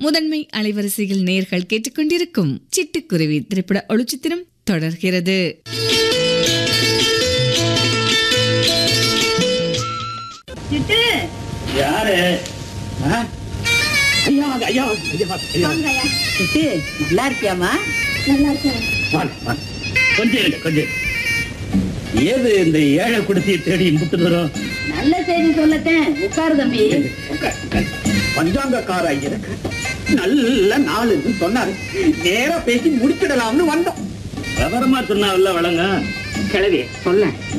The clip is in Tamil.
முதன்மை அலைவரிசையில் நேர்கள் கேட்டுக்கொண்டிருக்கும் சிட்டுக்குருவி திரைப்பட ஒளிச்சித்திரம் தொடர்கிறது சிட்டு யாரு ஆ? ஐயா வாங்க, ஐயா வாங்க, ஐயா வாங்க, ஐயா வாங்க. சிட்டு நல்லா இருக்கியாமா வாங்க, வாங்க. கொஞ்சம் இருங்க கொஞ்சம் இருங்க. ஏது இந்த ஏழை குடிசையை தேடி முட்டு தரும் நல்ல செய்தி சொல்லத்தேன் உட்காரு தம்பி பஞ்சாங்கக்கார ஐயருக்கு நல்ல நாளுன்னு சொன்னாரு நேரா பேசி முடிச்சிடலாம்னு வந்தோம் விவரமா சொன்னாவில்ல வழங்க கிழவி சொல்ல